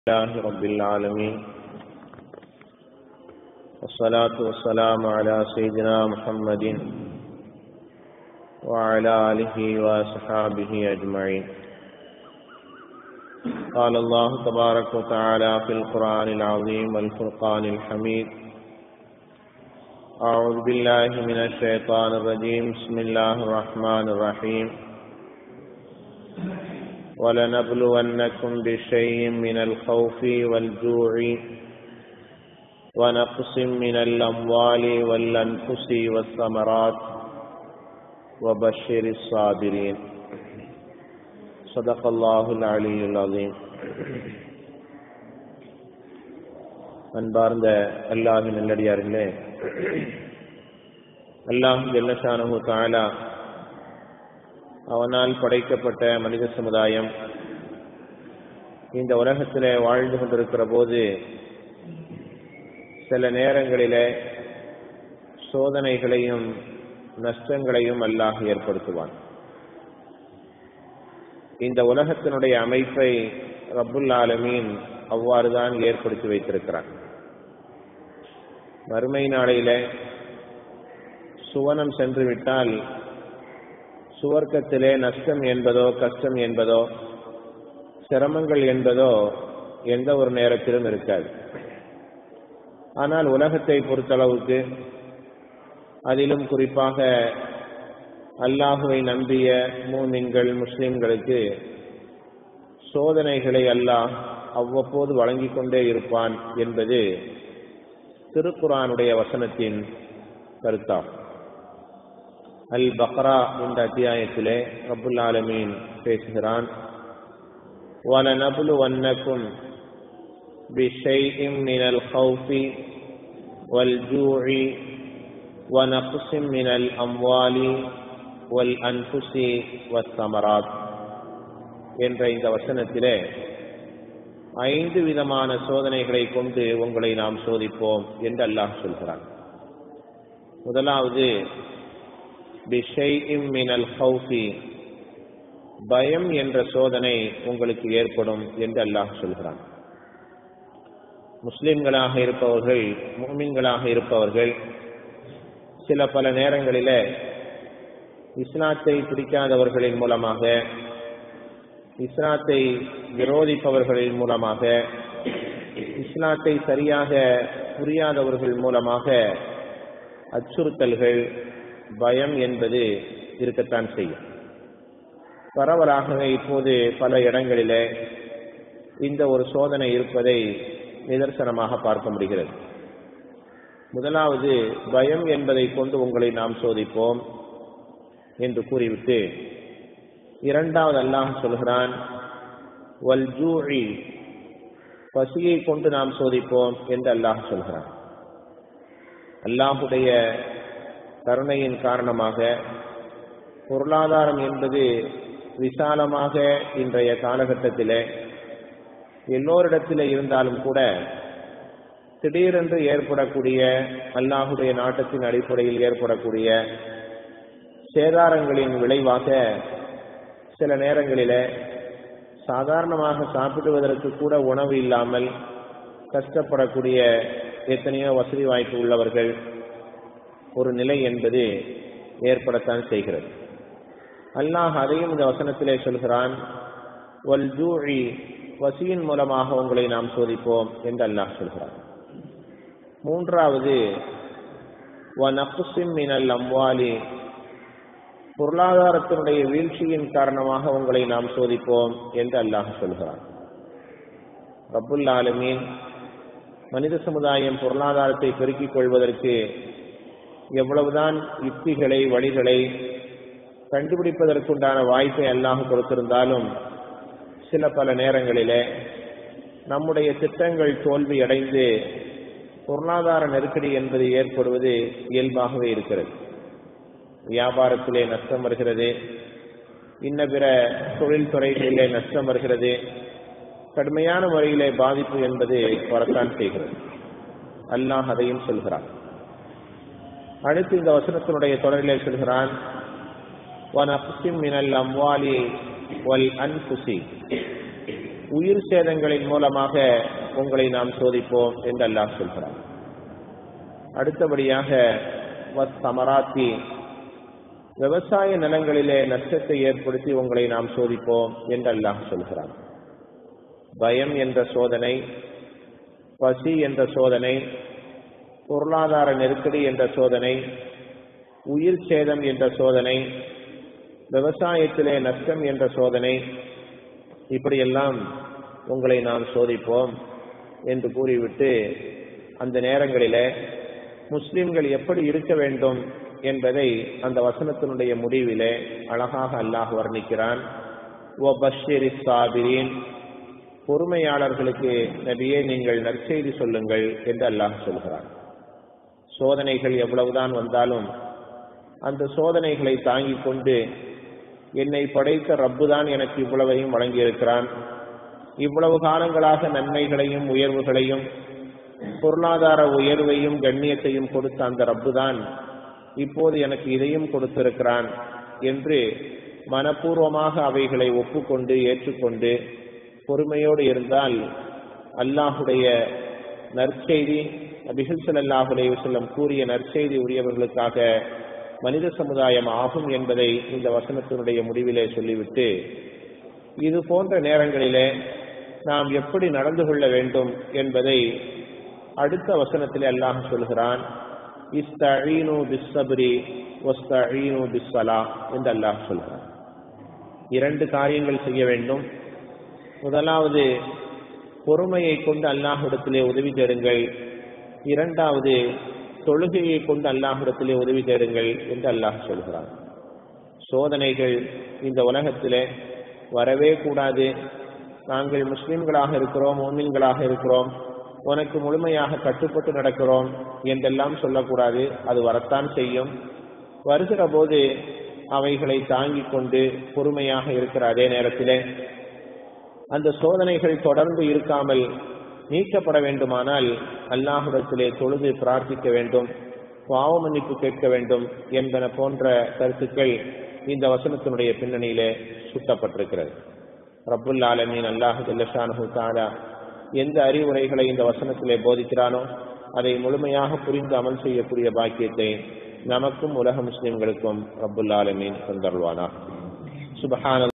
لله رب العالمين والصلاة والسلام على سيدنا محمد وعلى آله وصحابه أجمعين قال الله تبارك وتعالى في القرآن العظيم والفرقان الحميد أعوذ بالله من الشيطان الرجيم بسم الله الرحمن الرحيم ولنبلونكم بشيء من الخوف والجوع ونقص من الأموال والأنفس والثمرات وبشر الصابرين صدق الله العلي العظيم அன்பார்ந்த அல்லாஹின் நல்லடியார்களே அல்லாஹ் ஜல்லஷானு தாலா அவனால் படைக்கப்பட்ட மனித சமுதாயம் இந்த உலகத்தில் வாழ்ந்து கொண்டிருக்கிற போது சில நேரங்களிலே சோதனைகளையும் நஷ்டங்களையும் அல்லாஹ் ஏற்படுத்துவான் இந்த உலகத்தினுடைய அமைப்பை ரப்புல் ஆலமீன் அவ்வாறுதான் ஏற்படுத்தி வைத்திருக்கிறான் மறுமை நாளையில சுவனம் சென்று விட்டால் சுவர்க்கத்திலே நஷ்டம் என்பதோ கஷ்டம் என்பதோ சிரமங்கள் என்பதோ எந்த ஒரு நேரத்திலும் இருக்காது ஆனால் உலகத்தை பொறுத்தளவுக்கு அதிலும் குறிப்பாக அல்லாஹுவை நம்பிய மூமின்கள் முஸ்லிம்களுக்கு சோதனைகளை அல்லாஹ் அவ்வப்போது வழங்கிக் கொண்டே இருப்பான் என்பது திருக்குரானுடைய வசனத்தின் கருத்தாகும் அல் பக்ரா என்ற அத்தியாயத்திலே ரபுல் ஆலமீன் பேசுகிறான் وَلَنَبْلُوَنَّكُمْ بِشَيْءٍ مِنَ الْخَوْفِ وَالْجُوعِ وَنَقْصٍ مِنَ الْأَمْوَالِ وَالْأَنفُسِ وَالثَّمَرَاتِ என்ற இந்த வசனத்திலே ஐந்து விதமான சோதனைகளை கொண்டு உங்களை நாம் சோதிப்போம் என்று அல்லாஹ் சொல்கிறான் முதலாவது மினல் ஹவுஃபி பயம் என்ற சோதனை உங்களுக்கு ஏற்படும் என்று அல்லாஹ் சொல்கிறான் முஸ்லிம்களாக இருப்பவர்கள் மூமின்களாக இருப்பவர்கள் சில பல நேரங்களில இஸ்லாத்தை பிடிக்காதவர்களின் மூலமாக இஸ்லாத்தை விரோதிப்பவர்களின் மூலமாக இஸ்லாத்தை சரியாக புரியாதவர்கள் மூலமாக அச்சுறுத்தல்கள் பயம் என்பது இருக்கத்தான் செய்யும் பரவலாகவே இப்போது பல இடங்களிலே இந்த ஒரு சோதனை இருப்பதை நிதர்சனமாக பார்க்க முடிகிறது முதலாவது பயம் என்பதை கொண்டு உங்களை நாம் சோதிப்போம் என்று கூறிவிட்டு இரண்டாவது அல்லாஹ் சொல்கிறான் வல் ஜூழி பசியை கொண்டு நாம் சோதிப்போம் என்று அல்லாஹ் சொல்கிறான் அல்லாஹுடைய கருணையின் காரணமாக பொருளாதாரம் என்பது விசாலமாக இன்றைய காலகட்டத்தில் எல்லோரிடத்தில் இருந்தாலும் கூட திடீரென்று ஏற்படக்கூடிய அல்லாஹுடைய நாட்டத்தின் அடிப்படையில் ஏற்படக்கூடிய சேதாரங்களின் விளைவாக சில நேரங்களில சாதாரணமாக சாப்பிடுவதற்கு கூட உணவு இல்லாமல் கஷ்டப்படக்கூடிய எத்தனையோ வசதி வாய்ப்பு உள்ளவர்கள் ஒரு நிலை என்பது ஏற்படத்தான் செய்கிறது அல்லாஹ் அதையும் இந்த வசனத்திலே சொல்கிறான் வல் ஜூழி வசியின் மூலமாக உங்களை நாம் சோதிப்போம் என்று அல்லாஹ் சொல்கிறான் மூன்றாவது மினல் அம்வாலி பொருளாதாரத்தினுடைய வீழ்ச்சியின் காரணமாக உங்களை நாம் சோதிப்போம் என்று அல்லாஹ் சொல்கிறான் ரப்புல் ஆலமீன் மனித சமுதாயம் பொருளாதாரத்தை பெருக்கிக் கொள்வதற்கு எவ்வளவுதான் யுக்திகளை வழிகளை கண்டுபிடிப்பதற்குண்டான வாய்ப்பை அல்லாஹ் கொடுத்திருந்தாலும் சில பல நேரங்களிலே நம்முடைய திட்டங்கள் தோல்வி அடைந்து பொருளாதார நெருக்கடி என்பது ஏற்படுவது இயல்பாகவே இருக்கிறது வியாபாரத்திலே நஷ்டம் வருகிறது இன்ன பிற தொழில் துறைகளிலே நஷ்டம் வருகிறது கடுமையான முறையிலே பாதிப்பு என்பது வரத்தான் செய்கிறது அல்லாஹ் அதையும் சொல்கிறான் அடுத்து இந்த வசனத்தினுடைய தொடரிலே சொல்கிறான் وَنَقْسِمْ مِنَ الْأَمْوَالِ وَالْأَنْفُسِ உயிர் சேதங்களின் மூலமாக உங்களை நாம் சோதிப்போம் என்று அல்லாஹ் சொல்கிறார் அடுத்தபடியாக வஸ் சமராத்தி விவசாய நிலங்களிலே நஷ்டத்தை ஏற்படுத்தி உங்களை நாம் சோதிப்போம் என்று அல்லாஹ் சொல்கிறார் பயம் என்ற சோதனை பசி என்ற சோதனை பொருளாதார நெருக்கடி என்ற சோதனை உயிர் சேதம் என்ற சோதனை விவசாயத்திலே நஷ்டம் என்ற சோதனை இப்படியெல்லாம் உங்களை நாம் சோதிப்போம் என்று கூறிவிட்டு அந்த நேரங்களிலே முஸ்லிம்கள் எப்படி இருக்க வேண்டும் என்பதை அந்த வசனத்தினுடைய முடிவிலே அழகாக அல்லாஹ் வர்ணிக்கிறான் ஓ பஷீர் சாபிரின் பொறுமையாளர்களுக்கு நபியே நீங்கள் நற்செய்தி சொல்லுங்கள் என்று அல்லாஹ் சொல்கிறான் சோதனைகள் எவ்வளவுதான் வந்தாலும் அந்த சோதனைகளை தாங்கிக் கொண்டு என்னை படைத்த ரப்புதான் எனக்கு இவ்வளவையும் வழங்கியிருக்கிறான் இவ்வளவு காலங்களாக நன்மைகளையும் உயர்வுகளையும் பொருளாதார உயர்வையும் கண்ணியத்தையும் கொடுத்த அந்த ரப்புதான் இப்போது எனக்கு இதையும் கொடுத்திருக்கிறான் என்று மனப்பூர்வமாக அவைகளை ஒப்புக்கொண்டு ஏற்றுக்கொண்டு பொறுமையோடு இருந்தால் அல்லாஹுடைய நற்செய்தி நபிகள் ஸல்லல்லாஹு செல்லம் கூறிய நற்செய்தி உரியவர்களுக்காக மனித சமுதாயம் ஆகும் என்பதை இந்த வசனத்தினுடைய முடிவிலே சொல்லிவிட்டு இது போன்ற நேரங்களிலே நாம் எப்படி நடந்து கொள்ள வேண்டும் என்பதை அடுத்த வசனத்திலே அல்லாஹ் சொல்கிறான் இஸ்தஈனு பிஸ்ஸப்ரி வஸ்தஈனு பிஸ்ஸலா என்று அல்லாஹ் சொல்கிறான் இரண்டு காரியங்கள் செய்ய வேண்டும் முதலாவது பொறுமையை கொண்டு அல்லாஹ்விடத்திலே உதவி தேடுங்கள் இரண்டாவது தொழுகையை கொண்டு அல்லாஹ்விடத்திலே உதவி தேடுங்கள் என்று அல்லாஹ் சொல்கிறான் சோதனைகள் இந்த உலகத்திலே வரவே கூடாது நாங்கள் முஸ்லிம்களாக இருக்கிறோம் மோமின்களாக இருக்கிறோம் உனக்கு முழுமையாக கட்டுப்பட்டு நடக்கிறோம் என்றெல்லாம் சொல்லக்கூடாது அது வரத்தான் செய்யும் வருகிற போது அவைகளை தாங்கிக் கொண்டு பொறுமையாக இருக்கிற அதே நேரத்திலே அந்த சோதனைகள் தொடர்ந்து இருக்காமல் நீக்கப்பட வேண்டுமானால் அல்லாஹுடத்திலே தொழுது பிரார்த்திக்க வேண்டும் பாவ மன்னிப்பு கேட்க வேண்டும் என்பன போன்ற கருத்துக்கள் இந்த வசனத்தினுடைய பின்னணியிலே சுட்டப்பட்டிருக்கிறது ரப்புல் ஆலமீன் அல்லாஹு ஜல்லஷானு தாலா எந்த அறிவுரைகளை இந்த வசனத்திலே போதிக்கிறானோ அதை முழுமையாக புரிந்து அமல் செய்யக்கூடிய பாக்கியத்தை நமக்கும் உலக முஸ்லிம்களுக்கும் ரப்புல் ஆலமீன் தந்தருவானா சுபஹான